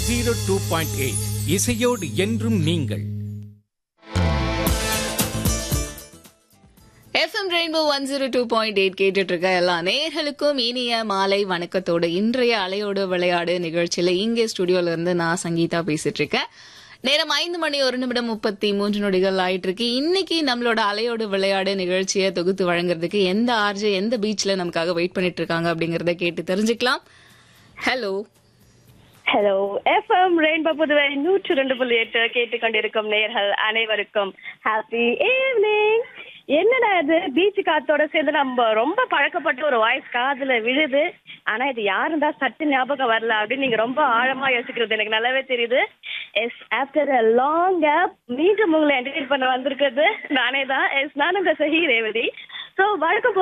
zero two point eight இசையோடு என்றும் நீங்கள் FM Rainbow one zero two point eight கேட்டுட்டு இருக்க எல்லா நேர்களுக்கும் இனிய மாலை வணக்கத்தோடு இன்றைய அலையோடு விளையாடு நிகழ்ச்சியில இங்கே ஸ்டுடியோல இருந்து நான் சங்கீதா பேசிட்டு இருக்கேன் நேரம் ஐந்து மணி ஒரு நிமிடம் முப்பத்தி மூன்று நொடிகள் ஆயிட்டு இருக்கு இன்னைக்கு நம்மளோட அலையோடு விளையாடு நிகழ்ச்சியை தொகுத்து வழங்குறதுக்கு எந்த ஆர்ஜே எந்த பீச்ல நமக்காக வெயிட் பண்ணிட்டு இருக்காங்க அப்படிங்கறத கேட்டு தெரிஞ்சுக்கலாம் hello hello FM Rainbow Puduvai நூற்று ரெண்டு புள்ளி எட்டு கேட்டுக்கொண்டிருக்கும் நேர்கள் அனைவருக்கும் ஹாப்பி ஈவினிங் என்னடா இது பீச் காத்தோட சேர்ந்து நம்ம ரொம்ப பழக்கப்பட்ட ஒரு வாய்ஸ் காதுல விழுது ஆனா இது யாரும் தான் சட்டு ஞாபகம் வரல அப்படின்னு நீங்க ரொம்ப ஆழமா யோசிக்கிறது எனக்கு நல்லாவே தெரியுது yes after a long gap மீண்டும் உங்களை என்டர்டெயின் பண்ண வந்திருக்கிறது நானே தான் எஸ் நான் இந்த சஹி ரேவதி ஸோ வழக்கம் போல